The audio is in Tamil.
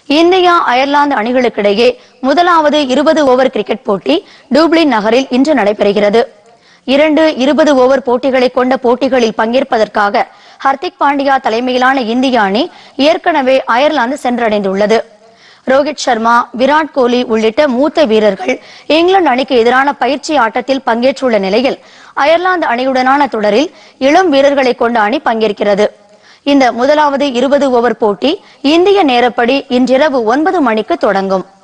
இந்தியா அயர்லாந்து அணிகளுக்கிடையே முதலாவது இருபது ஓவர் கிரிக்கெட் போட்டி டூப்ளின் நகரில் இன்று நடைபெறுகிறது இரண்டு இருபது ஓவர் போட்டிகளை கொண்ட போட்டிகளில் பங்கேற்பதற்காக ஹர்திக் பாண்டியா தலைமையிலான இந்திய அணி ஏற்கனவே அயர்லாந்து சென்றடைந்துள்ளது ரோஹித் சர்மா விராட் கோலி உள்ளிட்ட மூத்த வீரர்கள் இங்கிலாந்து அணிக்கு எதிரான பயிற்சி ஆட்டத்தில் பங்கேற்றுள்ள நிலையில் அயர்லாந்து அணியுடனான தொடரில் இளம் வீரர்களை கொண்ட அணி பங்கேற்கிறது இந்த முதலாவது இருபது ஓவர் போட்டி இந்திய நேரப்படி இன்றிரவு ஒன்பது மணிக்கு தொடங்கும்